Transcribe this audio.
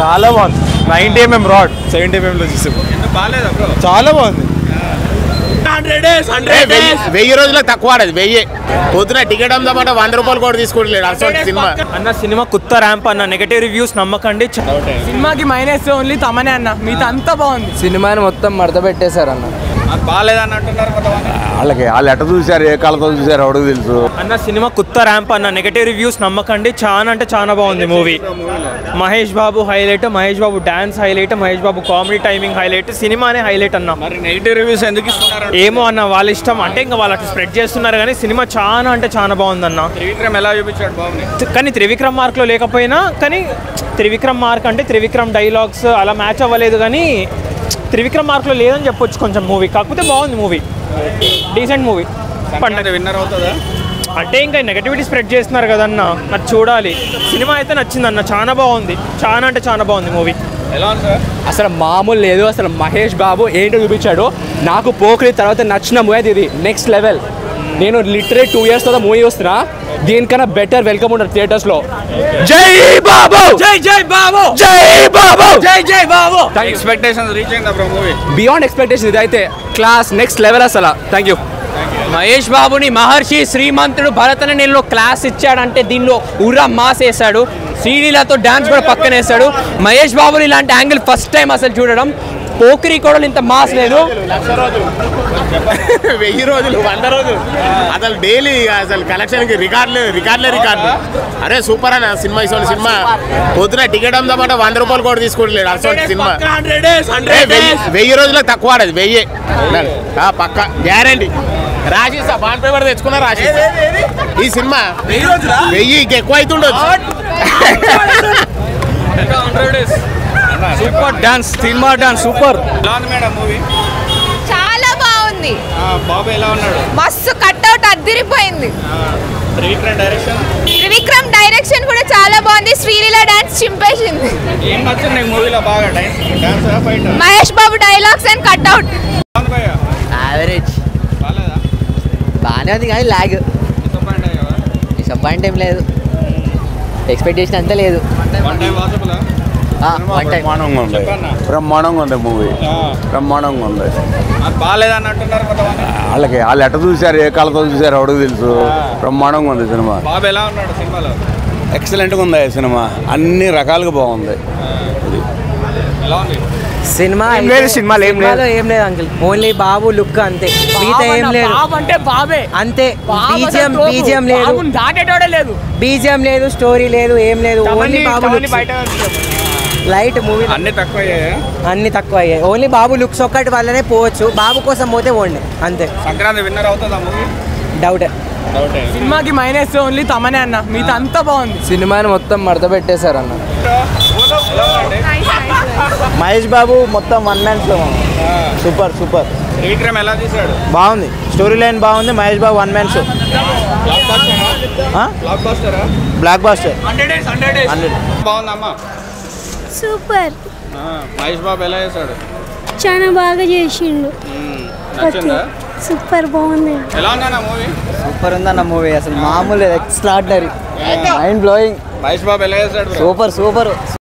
చాలా బాగుంది ninety MM rod seventy ఎంఎంలో చూసాం బాగాలేదా బ్రో చాలా బాగుంది ఏ, వెయ్యి వెయ్యి రోజులకు తక్కువ ఆడదు వెయ్యి పొద్దున టికెట్ అమ్దామంటే వంద రూపాయలు కూడా తీసుకోవట్లేదు అసలు సినిమా అన్న సినిమా కొత్త ర్యాంప్ అన్న నెగటివ్ రివ్యూస్ నమ్మకండి చ- సినిమాకి మైనస్ ఓన్లీ తమనే అన్న మిగతా అంతా బాగుంది సినిమాని మొత్తం మడత పెట్టేశారు అన్న అది బాగాలేదని అంటున్నారు కొంతమంది వాళ్ళకి వాళ్ళు ఎట్ట చూశారు ఏ కాలతో చూశారు ఎవడికి తెలుసు అన్న సినిమా కొత్త ర్యాంప్ అన్న నెగటివ్ రివ్యూస్ నమ్మకండి చాలా అంటే చాలా బాగుంది movie Mahesh Babu highlight Mahesh Babu dance highlight Mahesh Babu comedy timing highlight సినిమానే హైలైట్ అన్న మరి నెగిటివ్ రివ్యూస్ ఎందుకు ఇస్తున్నారు ఏమో అన్న వాళ్ళ ఇష్టం అంటే ఇంకా వాళ్ళు అట్లా స్ప్రెడ్ చేస్తున్నారు కానీ సినిమా చాలా అంటే చాలా బాగుందన్న త్రివిక్రమ్ ఎలా చూపించాడు బాగుంది కానీ త్రివిక్రమ్ మార్క్లో లేకపోయినా కానీ త్రివిక్రమ్ మార్క్ అంటే త్రివిక్రమ్ డైలాగ్స్ అలా మ్యాచ్ అవ్వలేదు కానీ త్రివిక్రమ్ మార్క్లో లేదని చెప్పొచ్చు కొంచెం మూవీ కాకపోతే బాగుంది మూవీ డీసెంట్ మూవీ పండగ విన్నర్ అవుతుందా అంటే ఇంకా నెగటివిటీ స్ప్రెడ్ చేస్తున్నారు కదన్న అది చూడాలి సినిమా అయితే నచ్చిందన్న చాలా బాగుంది చాలా అంటే చాలా బాగుంది మూవీ ఎలా ఉంది సార్ అసలు మామూలు లేదు అసలు మహేష్ బాబు ఏంటో చూపించాడు నాకు పోకిరి తర్వాత నచ్చిన మూవీ అది ఇది నెక్స్ట్ లెవెల్ నేను లిటరీ టూ ఇయర్స్ తర్వాత మూవీ వస్తున్నా దీనికన్నా బెటర్ వెల్కమ్ ఉంటారు థియేటర్స్ లో జై బాబు జై జై బాబు జై బాబు జై జై బాబు ఎక్స్పెక్టేషన్స్ రీచ్ అయిందా బ్రో మూవీ బియాండ్ ఎక్స్పెక్టేషన్ ఇదైతే క్లాస్ నెక్స్ట్ లెవెల్ అసలు థ్యాంక్ యూ మహేష్ బాబుని మహర్షి శ్రీమంతుడు భరతన నేను క్లాస్ ఇచ్చాడంటే దీనిలో ఉర్రా మాస్ వేశాడు శ్రీలీలతో డాన్స్ కూడా పక్కన వేశాడు మహేష్ బాబుని ఇలాంటి యాంగిల్ ఫస్ట్ టైం అసలు చూడడం పోకిరి కూడా ఇంత మాస్ లేదు లక్ష రోజులు వెయ్యి రోజులు వంద రోజులు అసలు డైలీ అసలు కలెక్షన్కి రికార్డులు రికార్డులే రికార్డులు అరే సూపర్ అన్న సినిమా ఇటువంటి సినిమా పొద్దున టికెట్ అమ్దామంటే వంద రూపాయలు కూడా తీసుకోవట్లేదు అసలు సినిమా ఏ, వెయ్యి వెయ్యి రోజులకు తక్కువ ఆడదు వెయ్యి ఆ, పక్క గ్యారంటీ రాసేస్తా బాండ్ పేపర్ తెచ్చుకున్నా రాసేస్తా ఈ సినిమా వెయ్యి ఇంకెక్కువ అవుతుండొచ్చు సూపర్ డాన్స్ సినిమా డాన్స్ సూపర్ ఎలా ఉంది మేడం మూవీ చాలా బాగుంది బాబు ఎలా ఉన్నాడు మస్తు కట్అవుట్ అద్దిరిపోయింది త్రివిక్రమ్ డైరెక్షన్ త్రివిక్రమ్ డైరెక్షన్ కూడా చాలా బాగుంది శ్రీలీల డాన్స్ చింపేసింది ఏం నచ్చింది నీకు మూవీలో బాగా dance fight Mahesh Babu dialogues and cutout బాగుంది భయ్యా యావరేజ్ బాగాలేదా బాగానే ఉంది కానీ లాగ్ డిసప్పాయింట్ అయ్యావా డిసప్పాయింట్ ఏం లేదు ఎక్స్పెక్టేషన్ అంతా లేదు one time watchable one time బ్రహ్మాండంగా ఉంది బ్రహ్మాండంగా ఉంది మూవీ బ్రహ్మాండంగా ఉంది అది బాగాలేదని అంటున్నారు కొంతమంది వాళ్ళకి వాళ్ళు ఎట్ట చూశారు ఏ కాలతో చూశారు ఎవడికి తెలుసు బ్రహ్మాండంగా ఉంది సినిమా బాబు ఎలా ఉన్నాడు సినిమాలో ఎక్సలెంట్గా ఉంది ఈ సినిమా అన్ని రకాలుగా బాగుంది ఎలా ఉంది సినిమా ఏం లేదు, సినిమాలో ఏం లేదు. సినిమాలో ఏం లేదు అంకుల్ ఓన్లీ బాబు లుక్ అంతే మిగతా ఏం లేదు బాబు అంటే బాబే అంతే బాబు అసలు బీజిఎం తోపు. బీజిఎం లేదు బాబుని దాటేటోడే లేదు బీజిఎం లేదు స్టోరీ లేదు ఏం లేదు only Babu looks. Light movie అన్ని తక్కువ అయ్యాయా అన్ని తక్కువ అయ్యాయి ఓన్లీ బాబు లుక్స్ ఒక్కటి వల్లనే పోవచ్చు బాబు కోసం పోతే ఓన్లీ అంతే సంక్రాంతి విన్నర్ అవుతుందా మూవీ డౌట్ డౌటే సినిమాకి మైనస్ ఓన్లీ తమనే అన్న మిగతా అంతా బాగుంది సినిమాని మొత్తం మడత పెట్టేశారు అన్న ఎలా ఉందండి మహేష్ బాబు మొత్తం one man flow super super Trivikram ఎలా తీశాడు బాగుంది స్టోరీ లైన్ బాగుంది Mahesh Babu one man show బ్లాక్ బాస్టరా బ్లాక్ బాస్టరా blockbuster hundred days hundred days hundred బాగుందమ్మా సూపర్ ఆ, మహేష్ బాబు ఎలా చేశాడు చాలా బాగా చేసిండు మ్మ్. నచ్చిందా సూపర్ బాగుంది ఎలా ఉందన్న మూవీ సూపర్ ఉందన్న మూవీ అసలు మామూలు extraordinary mind blowing Mahesh Babu ఎలా చేశాడు bro? Super super